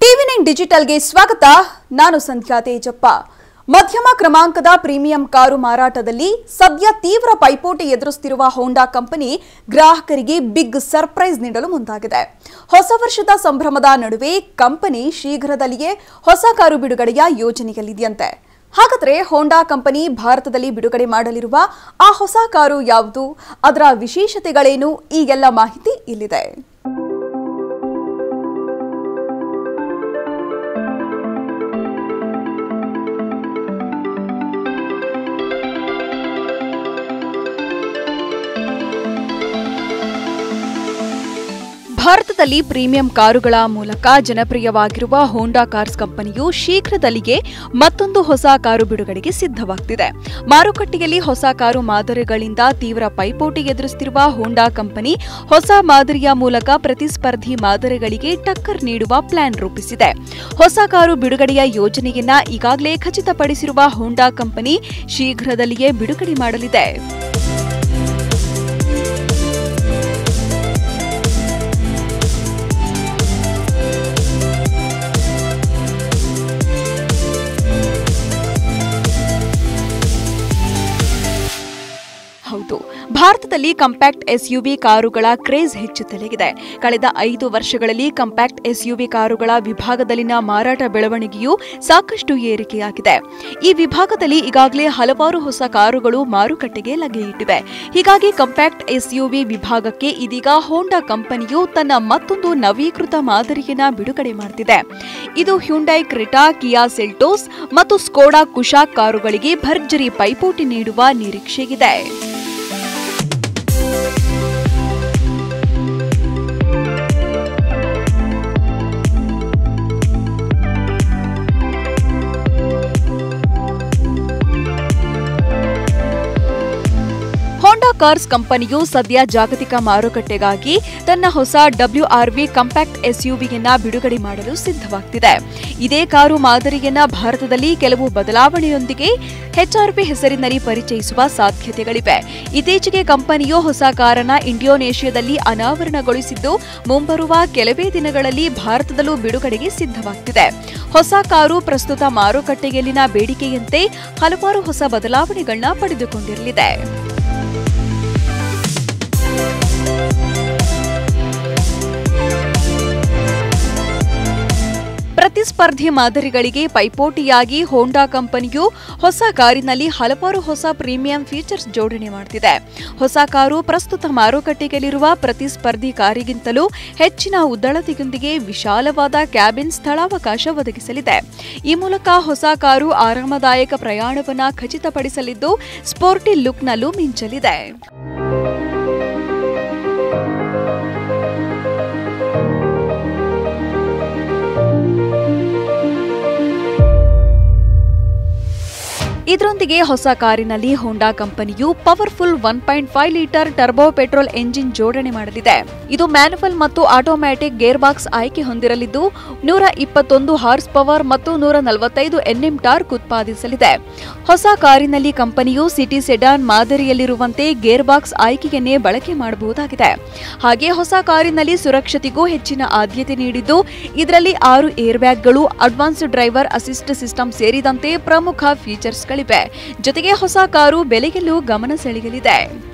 TV nine ಡಿಜಿಟಲ್ಗೆ ಸ್ವಾಗತ ನಾನು ಸಂಧ್ಯಾ ತೇಜಪ್ಪ ಮಧ್ಯಮ ಕ್ರಮಾಂಕದ ಪ್ರೀಮಿಯಂ ಕಾರು ಮಾರಾಟದಲ್ಲಿ ಸದ್ಯ ತೀವ್ರ ಪೈಪೋಟಿ ಎದುರಿಸುತ್ತಿರುವ ಹೋಂಡಾ ಕಂಪನಿ ಗ್ರಾಹಕರಿಗೆ ಬಿಗ್ ಸರ್ಪ್ರೈಸ್ ನೀಡಲು ಮುಂದಾಗಿದೆ ಹೊಸ ವರ್ಷದ ಸಂಭ್ರಮದ ನಡುವೆ ಕಂಪನಿ ಶೀಘ್ರದಲ್ಲಿಯೇ ಹೊಸ ಕಾರು ಬಿಡುಗಡೆಯ ಯೋಜನೆಯಲ್ಲಿದೆಯಂತೆ ಹಾಗಾದ್ರೆ ಹೋಂಡಾ ಕಂಪನಿ ಭಾರತದಲ್ಲಿ ಬಿಡುಗಡೆ ಮಾಡಲಿರುವ ಆ ಹೊಸ ಕಾರು ಯಾವುದು ಅದರ ವಿಶೇಷತೆಗಳೇನು ಈ ಎಲ್ಲ ಮಾಹಿತಿ ಇಲ್ಲಿದೆ ಭಾರತದಲ್ಲಿ ಪ್ರೀಮಿಯಂ ಕಾರುಗಳ ಮೂಲಕ ಜನಪ್ರಿಯವಾಗಿರುವ ಹೋಂಡಾ ಕಾರ್ಸ್ ಕಂಪನಿಯು ಶೀಘ್ರದಲ್ಲಿಯೇ ಮತ್ತೊಂದು ಹೊಸ ಕಾರು ಬಿಡುಗಡೆಗೆ ಸಿದ್ಧವಾಗ್ತಿದೆ ಮಾರುಕಟ್ಟೆಯಲ್ಲಿ ಹೊಸ ಕಾರು ಮಾದರಿಗಳಿಂದ ತೀವ್ರ ಪೈಪೋಟಿ ಎದುರಿಸುತ್ತಿರುವ ಹೋಂಡಾ ಕಂಪನಿ ಹೊಸ ಮಾದರಿಯ ಮೂಲಕ ಪ್ರತಿಸ್ಪರ್ಧಿ ಮಾದರಿಗಳಿಗೆ ಟಕ್ಕರ್ ನೀಡುವ ಪ್ಲಾನ್ ರೂಪಿಸಿದೆ ಹೊಸ ಕಾರು ಬಿಡುಗಡೆಯ ಯೋಜನೆಯನ್ನ ಈಗಾಗಲೇ ಖಚಿತಪಡಿಸಿರುವ ಹೋಂಡಾ ಕಂಪನಿ ಶೀಘ್ರದಲ್ಲಿಯೇ ಬಿಡುಗಡೆ ಮಾಡಲಿದೆ ಹೌದು ಭಾರತದಲ್ಲಿ ಕಂಪ್ಯಾಕ್ಟ್ ಎಸ್ಯುವಿ ಕಾರುಗಳ ಕ್ರೇಜ್ ಹೆಚ್ಚುತ್ತಲಿದೆ ಕಳೆದ ಐದು ವರ್ಷಗಳಲ್ಲಿ ಕಂಪ್ಯಾಕ್ಟ್ ಎಸ್ಯುವಿ ಕಾರುಗಳ ವಿಭಾಗದಲ್ಲಿನ ಮಾರಾಟ ಬೆಳವಣಿಗೆಯು ಸಾಕಷ್ಟು ಏರಿಕೆಯಾಗಿದೆ ಈ ವಿಭಾಗದಲ್ಲಿ ಈಗಾಗಲೇ ಹಲವಾರು ಹೊಸ ಕಾರುಗಳು ಮಾರುಕಟ್ಟೆಗೆ ಲಗೆಯಿಟ್ಟಿವೆ ಹೀಗಾಗಿ ಕಂಪ್ಯಾಕ್ಟ್ ಎಸ್ಯುವಿ ವಿಭಾಗಕ್ಕೆ ಇದೀಗ ಹೋಂಡಾ ಕಂಪನಿಯು ತನ್ನ ಮತ್ತೊಂದು ನವೀಕೃತ ಮಾದರಿಯನ್ನ ಬಿಡುಗಡೆ ಮಾಡುತ್ತಿದೆ ಇದು ಹ್ಯುಂಡೈ ಕ್ರಿಟಾ ಕಿಯಾ ಸೆಲ್ಟೋಸ್ ಮತ್ತು ಸ್ಕೋಡಾ ಕುಶಾಕ್ ಕಾರುಗಳಿಗೆ ಭರ್ಜರಿ ಪೈಪೋಟಿ ನೀಡುವ ನಿರೀಕ್ಷೆಯಿದೆ ಹೋಂಡಾ ಕಾರ್ಸ್ ಕಂಪನಿಯು ಸದ್ಯ ಜಾಗತಿಕ ಮಾರುಕಟ್ಟೆಗಾಗಿ ತನ್ನ ಹೊಸ ಡಬ್ಲ್ಯೂಆರ್ವಿ ಕಂಪ್ಯಾಕ್ಟ್ ಎಸ್ಯುವಿಯನ್ನ ಬಿಡುಗಡೆ ಮಾಡಲು ಸಿದ್ಧವಾಗ್ತಿದೆ ಇದೇ ಕಾರು ಮಾದರಿಯನ್ನ ಭಾರತದಲ್ಲಿ ಕೆಲವು ಬದಲಾವಣೆಯೊಂದಿಗೆ ಹೆಚ್ಆರ್ಪಿ ಹೆಸರಿನಲ್ಲಿ ಪರಿಚಯಿಸುವ ಸಾಧ್ಯತೆಗಳಿವೆ ಇತ್ತೀಚೆಗೆ ಕಂಪನಿಯು ಹೊಸ ಕಾರನ್ನ ಇಂಡೋನೇಷ್ಯಾದಲ್ಲಿ ಅನಾವರಣಗೊಳಿಸಿದ್ದು ಮುಂಬರುವ ಕೆಲವೇ ದಿನಗಳಲ್ಲಿ ಭಾರತದಲ್ಲೂ ಬಿಡುಗಡೆಗೆ ಸಿದ್ಧವಾಗ್ತಿದೆ ಹೊಸ ಕಾರು ಪ್ರಸ್ತುತ ಮಾರುಕಟ್ಟೆಯಲ್ಲಿನ ಬೇಡಿಕೆಯಂತೆ ಹಲವಾರು ಹೊಸ ಬದಲಾವಣೆಗಳನ್ನ ಪಡೆದುಕೊಂಡಿರಲಿದೆ ಪ್ರತಿಸ್ಪರ್ಧಿ ಮಾದರಿಗಳಿಗೆ ಪೈಪೋಟಿಯಾಗಿ ಹೋಂಡಾ ಕಂಪನಿಯು ಹೊಸ ಕಾರಿನಲ್ಲಿ ಹಲವಾರು ಹೊಸ ಪ್ರೀಮಿಯಂ ಫೀಚರ್ಸ್ ಜೋಡಣೆ ಮಾಡುತ್ತಿದೆ ಹೊಸ ಕಾರು ಪ್ರಸ್ತುತ ಮಾರುಕಟ್ಟೆಯಲ್ಲಿರುವ ಪ್ರತಿಸ್ಪರ್ಧಿ ಕಾರಿಗಿಂತಲೂ ಹೆಚ್ಚಿನ ಉದ್ದಳತೆಯೊಂದಿಗೆ ವಿಶಾಲವಾದ ಕ್ಯಾಬಿನ್ ಸ್ಥಳಾವಕಾಶ ಒದಗಿಸಲಿದೆ ಈ ಮೂಲಕ ಹೊಸ ಕಾರು ಆರಾಮದಾಯಕ ಪ್ರಯಾಣವನ್ನ ಖಚಿತಪಡಿಸಲಿದ್ದು ಸ್ಪೋರ್ಟಿ ಲುಕ್ನಲ್ಲೂ ಮಿಂಚಲಿದೆ ಇದರೊಂದಿಗೆ ಹೊಸ ಕಾರಿನಲ್ಲಿ ಹೋಂಡಾ ಕಂಪನಿಯು powerful one point five litre turbo petrol engine ಜೋಡಣೆ ಮಾಡಲಿದೆ ಇದು ಮ್ಯಾನುವಲ್ ಮತ್ತು ಆಟೋಮ್ಯಾಟಿಕ್ ಗೇರ್ ಬಾಕ್ಸ್ ಆಯ್ಕೆ ಹೊಂದಿರಲಿದ್ದು ನೂರ ಇಪ್ಪತ್ತೊಂದು ಹಾರ್ಸ್ ಪವರ್ ಮತ್ತು ನೂರ ನಲವತ್ತೈದು ಎನ್ಎಂ ಟಾರ್ಕ್ ಉತ್ಪಾದಿಸಲಿದೆ ಹೊಸ ಕಾರಿನಲ್ಲಿ ಕಂಪನಿಯು ಸಿಟಿ ಸೆಡಾನ್ ಮಾದರಿಯಲ್ಲಿರುವಂತೆ ಗೇರ್ ಬಾಕ್ಸ್ ಆಯ್ಕೆಯನ್ನೇ ಬಳಕೆ ಮಾಡಬಹುದಾಗಿದೆ ಹಾಗೆ ಹೊಸ ಕಾರಿನಲ್ಲಿ ಸುರಕ್ಷತೆಗೂ ಹೆಚ್ಚಿನ ಆದ್ಯತೆ ನೀಡಿದ್ದು ಇದರಲ್ಲಿ ಆರು ಏರ್ ಬ್ಯಾಗ್ಗಳು ಅಡ್ವಾನ್ಸ್ಡ್ ಡ್ರೈವರ್ ಅಸಿಸ್ಟ್ ಸಿಸ್ಟಮ್ ಸೇರಿದಂತೆ ಪ್ರಮುಖ ಫೀಚರ್ಸ್ಗಳಿವೆ ಜೊತೆಗೆ ಹೊಸ ಕಾರು ಬೆಲೆಯಲ್ಲೂ ಗಮನ ಸೆಳೆಯಲಿದೆ